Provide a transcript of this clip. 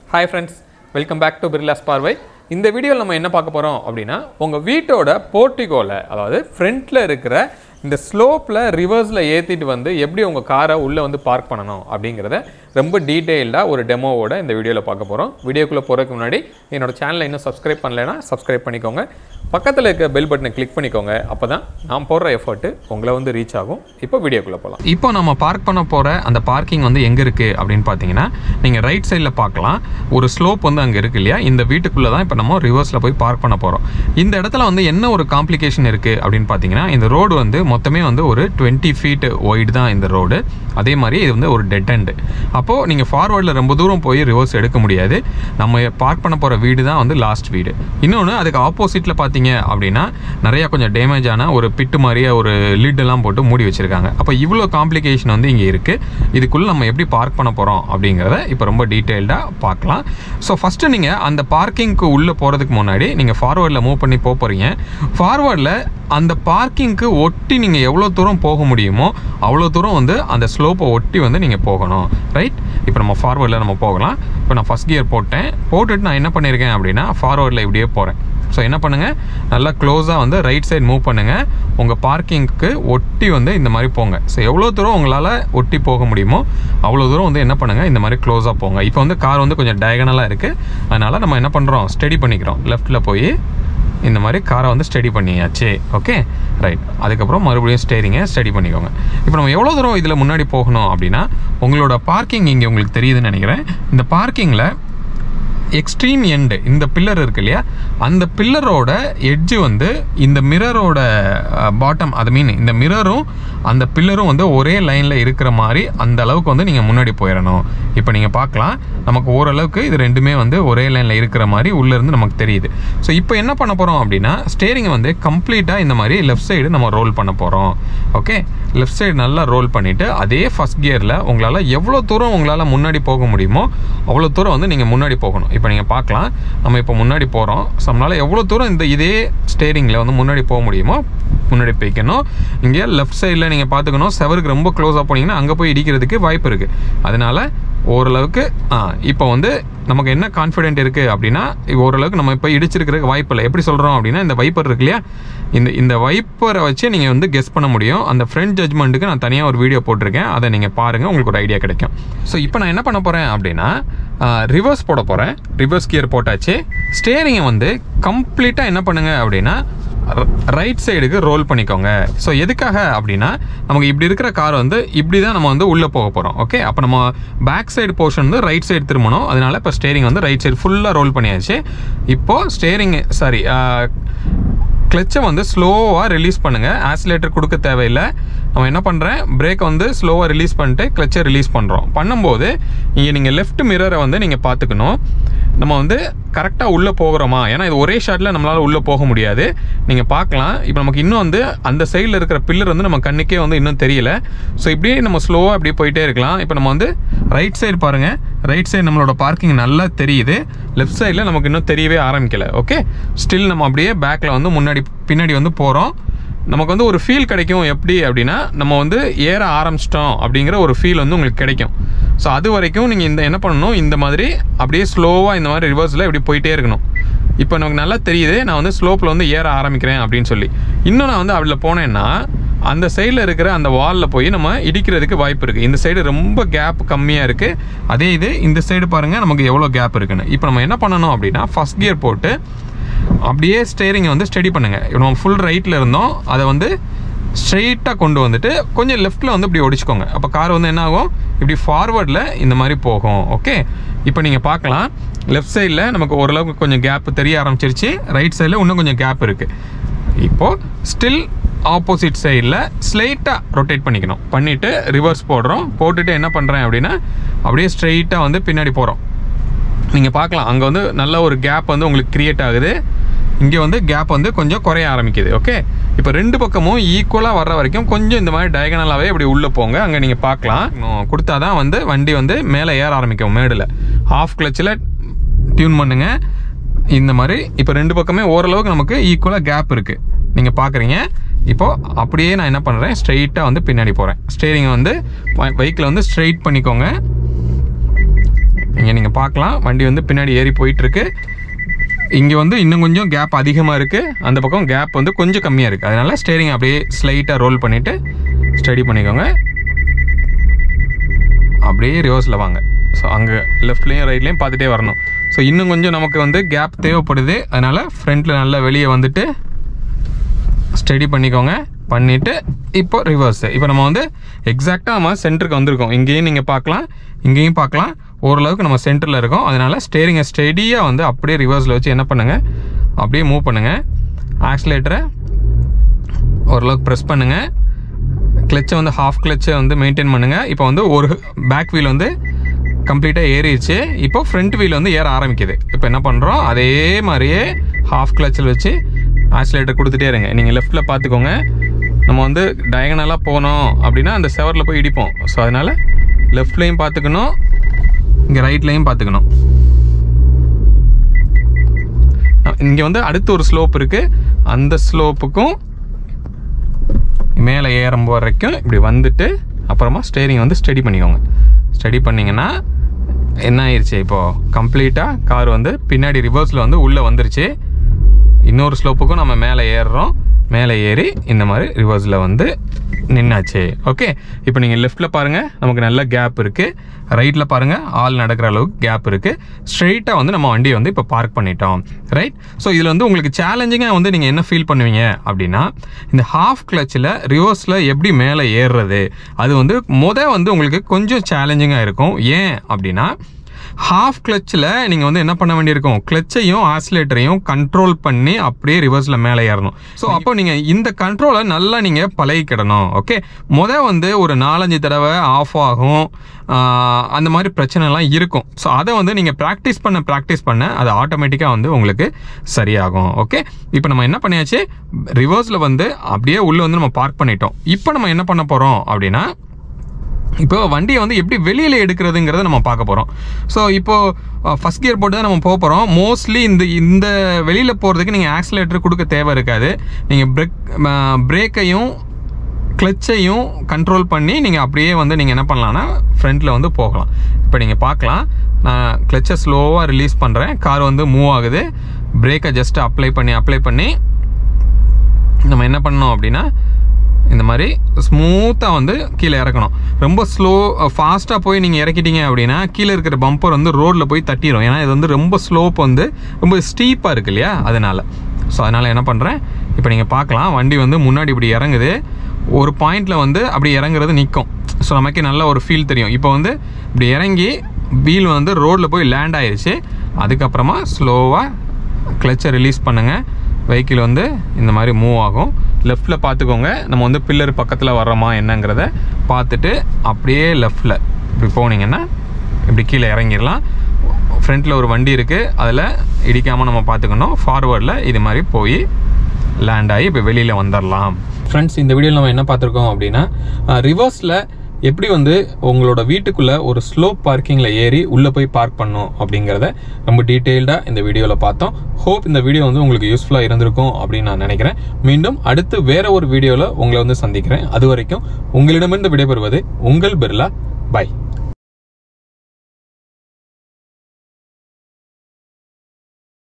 hi friends welcome back to Birla's பார்வை இந்த வீடியோவில் நம்ம என்ன பார்க்க போகிறோம் அப்படின்னா உங்கள் வீட்டோட போர்ட்டிகோவில் அதாவது ஃப்ரண்ட்டில் இருக்கிற இந்த ஸ்லோப்பில் ரிவர்ஸில் ஏற்றிட்டு வந்து எப்படி உங்கள் காரை உள்ளே வந்து பார்க் பண்ணணும் அப்படிங்கிறத ரொம்ப டீட்டெயில்டாக ஒரு டெமோவோட இந்த வீடியோவில் பார்க்க போகிறோம் வீடியோக்குள்ளே போகிறதுக்கு முன்னாடி என்னோட சேனலை இன்னும் சப்ஸ்கிரைப் பண்ணலைன்னா சப்ஸ்கிரைப் பண்ணிக்கோங்க பக்கத்தில் இருக்க பெல் பட்டனை கிளிக் பண்ணிக்கோங்க அப்போ தான் நான் போடுற எஃபர்ட்டு உங்களை வந்து ரீச் ஆகும் இப்போ வீடியோக்குள்ளே போகலாம் இப்போ நம்ம பார்க் பண்ண போகிற அந்த பார்க்கிங் வந்து எங்கே இருக்குது அப்படின்னு பார்த்தீங்கன்னா நீங்கள் ரைட் சைடில் பார்க்கலாம் ஒரு ஸ்லோப் வந்து அங்கே இருக்கு இல்லையா இந்த வீட்டுக்குள்ளே தான் இப்போ நம்ம ரிவர்ஸில் போய் பார்க் பண்ண போகிறோம் இந்த இடத்துல வந்து என்ன ஒரு காம்ப்ளிகேஷன் இருக்குது அப்படின்னு பார்த்தீங்கன்னா இந்த ரோடு வந்து மொத்தமே வந்து ஒரு டுவெண்ட்டி ஃபீட் ஒய்டு தான் இந்த ரோடு அதே மாதிரி இது வந்து ஒரு டெட் எண்டு அப்போது நீங்கள் ஃபார்வர்டில் ரொம்ப தூரம் போய் ரிவர்ஸ் எடுக்க முடியாது நம்ம பார்க் பண்ண போகிற வீடு தான் வந்து லாஸ்ட் வீடு இன்னொன்று அதுக்கு ஆப்போசிட்டில் பார்த்தீங்க அப்படின்னா நிறையா கொஞ்சம் டேமேஜ் ஆன ஒரு பிட்டு மாதிரியே ஒரு lid எல்லாம் போட்டு மூடி வச்சுருக்காங்க அப்போ இவ்வளோ காம்ப்ளிகேஷன் வந்து இங்கே இருக்குது இதுக்குள்ளே நம்ம எப்படி பார்க் பண்ண போகிறோம் அப்படிங்கிறத இப்போ ரொம்ப டீட்டெயில்டாக பார்க்கலாம் ஸோ ஃபஸ்ட்டு நீங்கள் அந்த பார்க்கிங்க்கு உள்ளே போகிறதுக்கு முன்னாடி நீங்கள் ஃபார்வர்டில் மூவ் பண்ணி போக போகிறீங்க ஃபார்வர்டில் அந்த பார்க்கிங்க்கு ஒட்டி நீங்கள் எவ்வளோ தூரம் போக முடியுமோ அவ்வளோ தூரம் வந்து அந்த ஸ்லோப்பை ஒட்டி வந்து நீங்கள் போகணும் ரைட் இப்போ நம்ம ஃபார்வர்டில் நம்ம போகலாம் இப்போ நான் ஃபஸ்ட் கியர் போட்டேன் போட்டுட்டு நான் என்ன பண்ணியிருக்கேன் அப்படின்னா ஃபார்வர்டில் இப்படியே போகிறேன் ஸோ என்ன பண்ணுங்கள் நல்லா க்ளோஸாக வந்து ரைட் சைடு மூவ் பண்ணுங்கள் உங்கள் பார்க்கிங்க்கு ஒட்டி வந்து இந்த மாதிரி போங்க ஸோ எவ்வளோ தூரம் உங்களால் ஒட்டி போக முடியுமோ அவ்வளோ தூரம் வந்து என்ன பண்ணுங்கள் இந்த மாதிரி க்ளோஸாக போங்க இப்போ வந்து கார் வந்து கொஞ்சம் டயகனலாக இருக்குது அதனால் நம்ம என்ன பண்ணுறோம் ஸ்டடி பண்ணிக்கிறோம் லெஃப்ட்டில் போய் இந்த மாதிரி காரை வந்து ஸ்டடி பண்ணியாச்சு ஓகே ரைட் அதுக்கப்புறம் மறுபடியும் ஸ்டேரிங்கை ஸ்டடி பண்ணிக்கோங்க இப்போ நம்ம எவ்வளோ தூரம் இதில் முன்னாடி போகணும் அப்படின்னா உங்களோட பார்க்கிங் இங்கே உங்களுக்கு தெரியுதுன்னு நினைக்கிறேன் இந்த பார்க்கிங்கில் எக்ஸ்ட்ரீம் எண்டு இந்த பில்லர் இருக்கு இல்லையா அந்த பில்லரோட எட்ஜு வந்து இந்த மிரரோட பாட்டம் அது மீன் இந்த மிரரும் அந்த பில்லரும் வந்து ஒரே லைனில் இருக்கிற மாதிரி அந்த அளவுக்கு வந்து நீங்கள் முன்னாடி போயிடணும் இப்போ நீங்கள் பார்க்கலாம் நமக்கு ஓரளவுக்கு இது ரெண்டுமே வந்து ஒரே லைனில் இருக்கிற மாதிரி உள்ளேருந்து நமக்கு தெரியுது ஸோ இப்போ என்ன பண்ண போகிறோம் அப்படின்னா ஸ்டேரிங்கை வந்து கம்ப்ளீட்டாக இந்த மாதிரி லெஃப்ட் சைடு நம்ம ரோல் பண்ண போகிறோம் ஓகே லெஃப்ட் சைடு நல்லா ரோல் பண்ணிவிட்டு அதே ஃபஸ்ட் கியரில் உங்களால் எவ்வளோ தூரம் உங்களால் முன்னாடி போக முடியுமோ அவ்வளோ தூரம் வந்து நீங்கள் முன்னாடி போகணும் இப்போ நீங்கள் பார்க்கலாம் நம்ம இப்போ முன்னாடி போகிறோம் ஸோ நம்மளால் எவ்வளோ தூரம் இந்த இதே ஸ்டேரிங்கில் வந்து முன்னாடி போக முடியுமோ முன்னாடி போய்க்கணும் இங்கே லெஃப்ட் சைடில் நீங்கள் பார்த்துக்கணும் செவருக்கு ரொம்ப க்ளோஸாக போனீங்கன்னா அங்கே போய் இடிக்கிறதுக்கு வாய்ப்பு இருக்குது அதனால் ஓரளவுக்கு ஆ இப்போ வந்து நமக்கு என்ன கான்ஃபிடென்ட் இருக்குது அப்படின்னா ஓரளவுக்கு நம்ம இப்போ இடிச்சிருக்கிறதுக்கு வாய்ப்பு இல்லை எப்படி சொல்கிறோம் அப்படின்னா இந்த வைப்பர் இருக்கு இல்லையா இந்த இந்த வைப்பரை வச்சு நீங்கள் வந்து கெஸ் பண்ண முடியும் அந்த ஃப்ரண்ட் ஜட்மெண்ட்டுக்கு நான் தனியாக ஒரு வீடியோ போட்டிருக்கேன் அதை நீங்கள் பாருங்கள் உங்களுக்கு ஒரு ஐடியா கிடைக்கும் ஸோ இப்போ நான் என்ன பண்ண போகிறேன் அப்படின்னா ரிவர்ஸ் போட போகிறேன் ரிவர்ஸ் கியர் போட்டாச்சு ஸ்டேரிங்கை வந்து கம்ப்ளீட்டாக என்ன பண்ணுங்க அப்படின்னா ரைட் சைடுக்கு ரோல் பண்ணிக்கோங்க ஸோ எதுக்காக அப்படின்னா நமக்கு இப்படி இருக்கிற கார் வந்து இப்படி தான் நம்ம வந்து உள்ளே போக போகிறோம் ஓகே அப்போ நம்ம பேக் சைடு போர்ஷன் வந்து ரைட் சைடு திரும்பணும் அதனால இப்போ ஸ்டேரிங் வந்து ரைட் சைடு ஃபுல்லாக ரோல் பண்ணியாச்சு இப்போது ஸ்டேரிங் சாரி கிளச்சை வந்து ஸ்லோவாக ரிலீஸ் பண்ணுங்கள் ஆக்சிலேட்டர் கொடுக்க தேவையில்லை நம்ம என்ன பண்ணுறேன் பிரேக்கை வந்து ஸ்லோவாக ரிலீஸ் பண்ணிட்டு கிளச்சை ரிலீஸ் பண்ணுறோம் பண்ணும்போது இங்கே நீங்கள் லெஃப்ட் மிரரை வந்து நீங்கள் பார்த்துக்கணும் நம்ம வந்து கரெக்டாக உள்ளே போகிறோமா ஏன்னா இது ஒரே ஷாட்டில் நம்மளால் உள்ளே போக முடியாது நீங்கள் பார்க்கலாம் இப்போ நமக்கு இன்னும் வந்து அந்த சைடில் இருக்கிற பில்லர் வந்து நம்ம கண்ணுக்கே வந்து இன்னும் தெரியல ஸோ இப்படியே நம்ம ஸ்லோவாக அப்படியே போயிட்டே இருக்கலாம் இப்போ நம்ம வந்து ரைட் சைடு பாருங்கள் ரைட் சைடு நம்மளோட பார்க்கிங் நல்லா தெரியுது லெஃப்ட் சைடில் நமக்கு இன்னும் தெரியவே ஆரம்பிக்கல ஓகே ஸ்டில் நம்ம அப்படியே பேக்கில் வந்து முன்னாடி பின்னாடி வந்து போகிறோம் நமக்கு வந்து ஒரு ஃபீல் கிடைக்கும் எப்படி அப்படின்னா நம்ம வந்து ஏற ஆரம்பிச்சிட்டோம் அப்படிங்கிற ஒரு ஃபீல் வந்து உங்களுக்கு கிடைக்கும் ஸோ அது வரைக்கும் நீங்கள் இந்த என்ன பண்ணணும் இந்த மாதிரி அப்படியே ஸ்லோவாக இந்த மாதிரி ரிவர்ஸில் இப்படி போயிட்டே இருக்கணும் இப்போ நமக்கு நல்லா தெரியுது நான் வந்து ஸ்லோப்பில் வந்து ஏற ஆரம்பிக்கிறேன் அப்படின்னு சொல்லி இன்னும் நான் வந்து அதில் போனேன்னா அந்த சைடில் இருக்கிற அந்த வாலில் போய் நம்ம இடிக்கிறதுக்கு வாய்ப்பு இருக்குது இந்த சைடு ரொம்ப கேப் கம்மியாக இருக்குது அதே இது இந்த சைடு பாருங்கள் நமக்கு எவ்வளோ கேப் இருக்குன்னு இப்போ நம்ம என்ன பண்ணணும் அப்படின்னா ஃபஸ்ட் கியர் போட்டு அப்படியே ஸ்டேரிங்கை வந்து ஸ்டடி பண்ணுங்கள் இப்போ நம்ம ஃபுல் ரைட்டில் இருந்தோம் அதை வந்து ஸ்ட்ரெயிட்டாக கொண்டு வந்துட்டு கொஞ்சம் லெஃப்ட்டில் வந்து இப்படி ஒடிச்சுக்கோங்க அப்போ கார் வந்து என்ன ஆகும் இப்படி ஃபார்வர்டில் இந்த மாதிரி போகும் ஓகே இப்போ நீங்கள் பார்க்கலாம் லெஃப்ட் சைடில் நமக்கு ஓரளவுக்கு கொஞ்சம் கேப் தெரிய ஆரம்பிச்சிருச்சு ரைட் சைடில் இன்னும் கொஞ்சம் கேப் இருக்குது இப்போது ஸ்டில் ஆப்போசிட் சைடில் ஸ்லைட்டாக ரொட்டேட் பண்ணிக்கணும் பண்ணிவிட்டு ரிவர்ஸ் போடுறோம் போட்டுட்டு என்ன பண்ணுறேன் அப்படின்னா அப்படியே ஸ்ட்ரெயிட்டாக வந்து பின்னாடி போகிறோம் நீங்கள் பார்க்கலாம் அங்கே வந்து நல்ல ஒரு கேப் வந்து உங்களுக்கு க்ரியேட் ஆகுது இங்கே வந்து கேப் வந்து கொஞ்சம் குறைய ஆரம்பிக்குது ஓகே இப்போ ரெண்டு பக்கமும் ஈக்குவலாக வர்ற வரைக்கும் கொஞ்சம் இந்த மாதிரி டயகனலாகவே இப்படி உள்ளே போங்க அங்கே நீங்கள் பார்க்கலாம் கொடுத்தா தான் வந்து வண்டி வந்து மேலே ஏற ஆரம்பிக்கும் மேடில் ஹாஃப் கிளச்சில் டியூன் பண்ணுங்க இந்த மாதிரி இப்போ ரெண்டு பக்கமே ஓரளவுக்கு நமக்கு ஈக்குவலாக கேப் இருக்குது நீங்கள் பார்க்குறீங்க இப்போது அப்படியே நான் என்ன பண்ணுறேன் ஸ்ட்ரெயிட்டாக வந்து பின்னாடி போகிறேன் ஸ்டேரிங்கை வந்து பைக்கில் வந்து ஸ்ட்ரெயிட் பண்ணிக்கோங்க இங்கே நீங்கள் பார்க்கலாம் வண்டி வந்து பின்னாடி ஏறி போயிட்டுருக்கு இங்கே வந்து இன்னும் கொஞ்சம் கேப் அதிகமாக இருக்குது அந்த பக்கம் கேப் வந்து கொஞ்சம் கம்மியாக இருக்குது அதனால் ஸ்டேரிங் அப்படியே ஸ்லைட்டாக ரோல் பண்ணிவிட்டு ஸ்டடி பண்ணிக்கோங்க அப்படியே ரிவர்ஸில் வாங்க ஸோ அங்கே லெஃப்ட்லேயும் ரைட்லேயும் பார்த்துட்டே வரணும் ஸோ இன்னும் கொஞ்சம் நமக்கு வந்து கேப் தேவைப்படுது அதனால் ஃப்ரண்ட்டில் நல்லா வெளியே வந்துட்டு ஸ்டடி பண்ணிக்கோங்க பண்ணிவிட்டு இப்போ ரிவர்ஸ் இப்போ நம்ம வந்து எக்ஸாக்டாக நம்ம சென்டருக்கு வந்திருக்கோம் இங்கேயும் நீங்கள் பார்க்கலாம் இங்கேயும் பார்க்கலாம் ஓரளவுக்கு நம்ம சென்டரில் இருக்கோம் அதனால் ஸ்டேரிங்கை ஸ்டெடியாக வந்து அப்படியே ரிவர்ஸில் வச்சு என்ன பண்ணுங்கள் அப்படியே மூவ் பண்ணுங்கள் ஆக்சிலேட்டரை ஓரளவுக்கு ப்ரெஸ் பண்ணுங்கள் கிளச்சை வந்து ஹாஃப் கிளச்சை வந்து மெயின்டைன் பண்ணுங்கள் இப்போ வந்து ஒரு பேக் வீல் வந்து கம்ப்ளீட்டாக ஏறிடுச்சு இப்போ ஃப்ரண்ட் வீல் வந்து ஏற ஆரம்பிக்குது இப்போ என்ன பண்ணுறோம் அதே மாதிரியே ஹாஃப் கிளச்சில் வச்சு ஆக்சிலேட்டர் கொடுத்துட்டே இருங்க நீங்கள் லெஃப்ட்டில் பார்த்துக்கோங்க நம்ம வந்து டயகனலாக போனோம் அப்படின்னா அந்த செவரில் போய் இடிப்போம் ஸோ அதனால் லெஃப்ட்லேயும் பார்த்துக்கணும் இங்கே ரைட்லேயும் பார்த்துக்கணும் இங்கே வந்து அடுத்து ஒரு ஸ்லோப் இருக்குது அந்த ஸ்லோப்புக்கும் மேலே ஏறும் வரைக்கும் இப்படி வந்துட்டு அப்புறமா ஸ்டேரிங் வந்து ஸ்டடி பண்ணிக்கோங்க ஸ்டடி பண்ணிங்கன்னா என்ன ஆயிடுச்சு இப்போது கம்ப்ளீட்டாக கார் வந்து பின்னாடி ரிவர்ஸில் வந்து உள்ளே வந்துருச்சு இன்னொரு ஸ்லோப்புக்கும் நம்ம மேலே ஏறுறோம் மேலே ஏறி இந்த மாதிரி ரிவர்ஸில் வந்து நின்னாச்சு ஓகே இப்போ நீங்கள் லெஃப்ட்டில் பாருங்கள் நமக்கு நல்ல கேப் இருக்குது ரைட்டில் பாருங்கள் ஆள் நடக்கிற அளவுக்கு கேப் இருக்குது ஸ்ட்ரெயிட்டாக வந்து நம்ம வண்டியை வந்து இப்போ பார்க் பண்ணிட்டோம் ரைட் ஸோ இதில் வந்து உங்களுக்கு சேலஞ்சிங்காக வந்து நீங்கள் என்ன ஃபீல் பண்ணுவீங்க அப்படின்னா இந்த ஹாஃப் கிளச்சில் ரிவர்ஸில் எப்படி மேலே ஏறுறது அது வந்து முத வந்து உங்களுக்கு கொஞ்சம் சேலஞ்சிங்காக இருக்கும் ஏன் அப்படின்னா ஹாஃப் கிளச்சில் நீங்கள் வந்து என்ன பண்ண வேண்டியிருக்கும் கிளச்சையும் ஆசிலேட்டரையும் கண்ட்ரோல் பண்ணி அப்படியே ரிவர்ஸில் மேலே ஏறணும் ஸோ அப்போ நீங்கள் இந்த கண்ட்ரோலை நல்லா நீங்கள் பழகிக்கிடணும் ஓகே முத வந்து ஒரு நாலஞ்சு தடவை ஆஃப் ஆகும் ஆஹ், அந்த மாதிரி பிரச்சனைலாம் இருக்கும் ஸோ அதை வந்து நீங்கள் ப்ராக்டிஸ் பண்ண ப்ராக்டிஸ் பண்ண அது ஆட்டோமேட்டிக்காக வந்து உங்களுக்கு சரியாகும் ஓகே இப்போ நம்ம என்ன பண்ணியாச்சு ரிவர்ஸில் வந்து அப்படியே உள்ளே வந்து நம்ம பார்க் பண்ணிட்டோம் இப்போ நம்ம என்ன பண்ண போகிறோம் அப்படின்னா இப்போ வண்டியை வந்து எப்படி வெளியில் எடுக்கிறதுங்கிறத நம்ம பார்க்க போகிறோம் ஸோ இப்போ ஃபஸ்ட் கியர் போட்டு தான் நம்ம போக போகிறோம் மோஸ்ட்லி இந்த இந்த வெளியில் போகிறதுக்கு நீங்கள் ஆக்சிலேட்டர் கொடுக்க தேவை இருக்காது நீங்கள் பிரேக் பிரேக்கையும் கிளச்சையும் கண்ட்ரோல் பண்ணி நீங்கள் அப்படியே வந்து நீங்கள் என்ன பண்ணலான்னா ஃப்ரண்ட்டில் வந்து போகலாம் இப்போ நீங்கள் பார்க்கலாம் நான் கிளச்சை ஸ்லோவாக ரிலீஸ் பண்ணுறேன் கார் வந்து மூவ் ஆகுது பிரேக்கை ஜஸ்ட் அப்ளை பண்ணி அப்ளை பண்ணி நம்ம என்ன பண்ணோம் அப்படின்னா இந்த மாதிரி ஸ்மூத்தாக வந்து கீழே இறக்கணும் ரொம்ப ஸ்லோ ஃபாஸ்ட்டாக போய் நீங்கள் இறக்கிட்டீங்க அப்படின்னா கீழே இருக்கிற பம்பர் வந்து ரோட்டில் போய் தட்டிடும் ஏன்னா இது வந்து ரொம்ப ஸ்லோப் வந்து ரொம்ப ஸ்டீப்பாக இருக்கு இல்லையா அதனால் ஸோ அதனால் என்ன பண்ணுறேன் இப்போ நீங்கள் பார்க்கலாம் வண்டி வந்து முன்னாடி இப்படி இறங்குது ஒரு பாயிண்டில் வந்து அப்படி இறங்குறது நிற்கும் ஸோ நமக்கு நல்ல ஒரு ஃபீல் தெரியும் இப்போ வந்து இப்படி இறங்கி வீல் வந்து ரோட்டில் போய் லேண்ட் ஆயிடுச்சு அதுக்கப்புறமா ஸ்லோவாக கிளச்சை ரிலீஸ் பண்ணுங்கள் வெஹிக்கிள் வந்து இந்த மாதிரி மூவ் ஆகும் லெஃப்ட்டில் பார்த்துக்கோங்க நம்ம வந்து பில்லர் பக்கத்தில் வர்றோமா என்னங்கிறத பார்த்துட்டு அப்படியே லெஃப்ட்டில் இப்படி போனீங்கன்னா இப்படி கீழே இறங்கிடலாம் ஃப்ரண்ட்டில் ஒரு வண்டி இருக்குது அதில் இடிக்காமல் நம்ம பார்த்துக்கணும் ஃபார்வர்டில் இது மாதிரி போய் லேண்ட் ஆகி இப்போ வெளியில் வந்துடலாம் ஃப்ரெண்ட்ஸ் இந்த வீடியோவில் நம்ம என்ன பார்த்துருக்கோம் அப்படின்னா ரிவர்ஸில் எப்படி வந்து உங்களோட வீட்டுக்குள்ள ஒரு ஸ்லோப் பார்க்கிங்கில் ஏறி உள்ளே போய் பார்க் பண்ணும் அப்படிங்கிறத ரொம்ப டீட்டெயில்டாக இந்த வீடியோவில் பார்த்தோம் ஹோப் இந்த வீடியோ வந்து உங்களுக்கு யூஸ்ஃபுல்லாக இருந்திருக்கும் அப்படின்னு நான் நினைக்கிறேன் மீண்டும் அடுத்து வேற ஒரு வீடியோவில் உங்களை வந்து சந்திக்கிறேன் அது வரைக்கும் உங்களிடமிருந்து விடைபெறுவது உங்கள் பிர்லா பை